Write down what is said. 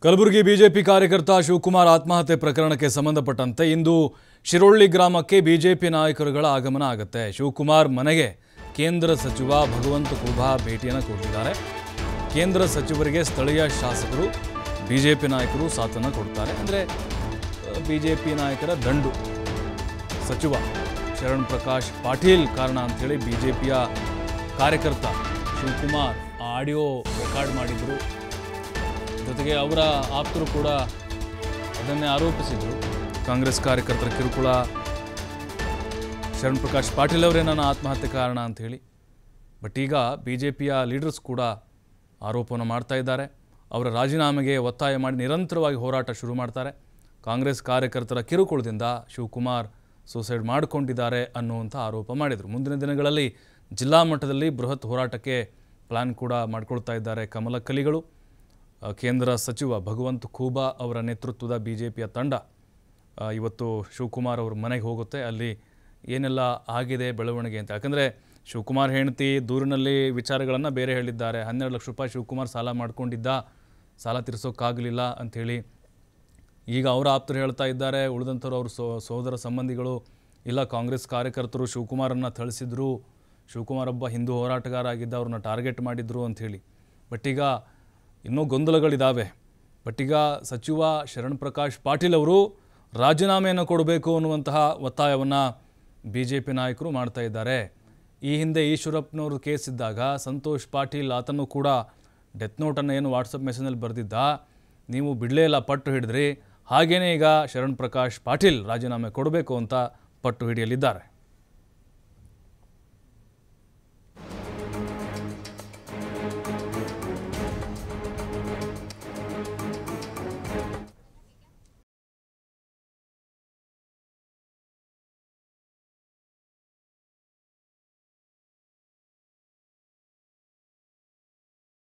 Kalaburagi BJP ಕಾರ್ಯಕರ್ತ ಶಿವಕುಮಾರ್ ಆತ್ಮಹತ್ಯೆ ಪ್ರಕರಣಕ್ಕೆ ಸಂಬಂಧಪಟ್ಟಂತೆ ಇಂದು ಶಿರೊಳ್ಳಿ ಗ್ರಾಮಕ್ಕೆ ಬಿಜೆಪಿ ನಾಯಕರುಗಳ ಆಗಮನ ಆಗುತ್ತೆ ಶಿವಕುಮಾರ್ ಮನೆಗೆ ಕೇಂದ್ರ ಸಚಿವ ಭಗವಂತ ಖೂಬಾ ಭೇಟಿಯನ್ನು ಕೊಟ್ಟಿದ್ದಾರೆ ಕೇಂದ್ರ ಸಚಿವರಿಗೆ ಸ್ಥಳೀಯ ಶಾಸಕರು ಬಿಜೆಪಿ ನಾಯಕರು ಸಾಥನ್ನು ಕೊಡ್ತಾರೆ ಅಂದರೆ ಬಿಜೆಪಿ ನಾಯಕರ ದಂಡು ಸಚಿವ ಶರಣ್ ಪ್ರಕಾಶ್ ಪಾಟೀಲ್ ಕಾರಣ ಅಂಥೇಳಿ ಬಿ ಜೆ ಪಿಯ ಕಾರ್ಯಕರ್ತ ಶಿವಕುಮಾರ್ ಆ ಆಡಿಯೋ ರೆಕಾರ್ಡ್ ಮಾಡಿದರು ಜೊತೆಗೆ ಅವರ ಆಪ್ತರು ಕೂಡ ಅದನ್ನೇ ಆರೋಪಿಸಿದರು ಕಾಂಗ್ರೆಸ್ ಕಾರ್ಯಕರ್ತರ ಕಿರುಕುಳ ಶರಣ್ ಪ್ರಕಾಶ್ ಪಾಟೀಲ್ ಅವರೇ ನನ್ನ ಆತ್ಮಹತ್ಯೆ ಕಾರಣ ಅಂಥೇಳಿ ಬಟ್ ಈಗ ಬಿ ಜೆ ಪಿಯ ಲೀಡರ್ಸ್ ಕೂಡ ಆರೋಪವನ್ನು ಮಾಡ್ತಾ ಇದ್ದಾರೆ ಅವರ ರಾಜೀನಾಮೆಗೆ ಒತ್ತಾಯ ಮಾಡಿ ನಿರಂತರವಾಗಿ ಹೋರಾಟ ಶುರು ಮಾಡ್ತಾರೆ ಕಾಂಗ್ರೆಸ್ ಕಾರ್ಯಕರ್ತರ ಕಿರುಕುಳದಿಂದ ಶಿವಕುಮಾರ್ ಸೂಸೈಡ್ ಮಾಡಿಕೊಂಡಿದ್ದಾರೆ ಅನ್ನುವಂಥ ಆರೋಪ ಮಾಡಿದರು ಮುಂದಿನ ದಿನಗಳಲ್ಲಿ ಜಿಲ್ಲಾ ಮಟ್ಟದಲ್ಲಿ ಬೃಹತ್ ಹೋರಾಟಕ್ಕೆ ಪ್ಲಾನ್ ಕೂಡ ಮಾಡ್ಕೊಳ್ತಾ ಇದ್ದಾರೆ ಕಮಲ ಕಲಿಗಳು ಆ, ಕೇಂದ್ರ ಸಚಿವ ಭಗವಂತ್ ಖೂಬಾ ಅವರ ನೇತೃತ್ವದ ಬಿ ಜೆ ಪಿಯ ತಂಡ ಆ, ಇವತ್ತು ಶಿವಕುಮಾರ್ ಅವ್ರ ಮನೆಗೆ ಹೋಗುತ್ತೆ ಅಲ್ಲಿ ಏನೆಲ್ಲ ಆಗಿದೆ ಬೆಳವಣಿಗೆ ಅಂತ ಯಾಕಂದರೆ ಶಿವಕುಮಾರ್ ಹೆಂಡತಿ ದೂರಿನಲ್ಲಿ ವಿಚಾರಗಳನ್ನು ಬೇರೆ ಹೇಳಿದ್ದಾರೆ ಹನ್ನೆರಡು ಲಕ್ಷ ರೂಪಾಯಿ ಶಿವಕುಮಾರ್ ಸಾಲ ಮಾಡ್ಕೊಂಡಿದ್ದ ಸಾಲ ತೀರಿಸೋಕ್ಕಾಗಲಿಲ್ಲ ಅಂಥೇಳಿ ಈಗ ಅವರ ಆಪ್ತರು ಹೇಳ್ತಾ ಇದ್ದಾರೆ ಉಳಿದಂಥವ್ರು ಅವ್ರ ಸೋ ಸೋದರ ಸಂಬಂಧಿಗಳು ಇಲ್ಲ ಕಾಂಗ್ರೆಸ್ ಕಾರ್ಯಕರ್ತರು ಶಿವಕುಮಾರನ್ನು ಥಳಿಸಿದ್ರು ಶಿವಕುಮಾರ್ ಒಬ್ಬ ಹಿಂದೂ ಹೋರಾಟಗಾರ ಆಗಿದ್ದ ಅವ್ರನ್ನ ಟಾರ್ಗೆಟ್ ಮಾಡಿದ್ರು ಅಂಥೇಳಿ ಬಟ್ ಈಗ ಇನ್ನೂ ಗೊಂದಲಗಳಿದ್ದಾವೆ ಬಟ್ ಈಗ ಸಚಿವ ಶರಣ್ ಪ್ರಕಾಶ್ ಪಾಟೀಲ್ ಅವರು ರಾಜೀನಾಮೆಯನ್ನು ಕೊಡಬೇಕು ಅನ್ನುವಂತಹ ಒತ್ತಾಯವನ್ನು ಬಿ ಜೆ ಪಿ ನಾಯಕರು ಮಾಡ್ತಾ ಇದ್ದಾರೆ ಈ ಹಿಂದೆ ಈಶ್ವರಪ್ಪನವರು ಕೇಸ್ ಇದ್ದಾಗ ಸಂತೋಷ್ ಪಾಟೀಲ್ ಆತನು ಕೂಡ ಡೆತ್ ನೋಟನ್ನು ಏನು ವಾಟ್ಸಪ್ ಮೆಸೇಜ್ನಲ್ಲಿ ಬರೆದಿದ್ದ ನೀವು ಬಿಡಲೇ ಇಲ್ಲ ಪಟ್ಟು ಹಿಡಿದ್ರಿ ಹಾಗೇನೇ ಈಗ ಶರಣ್ ಪ್ರಕಾಶ್ ಪಾಟೀಲ್ ರಾಜೀನಾಮೆ ಕೊಡಬೇಕು ಅಂತ ಪಟ್ಟು ಹಿಡಿಯಲಿದ್ದಾರೆ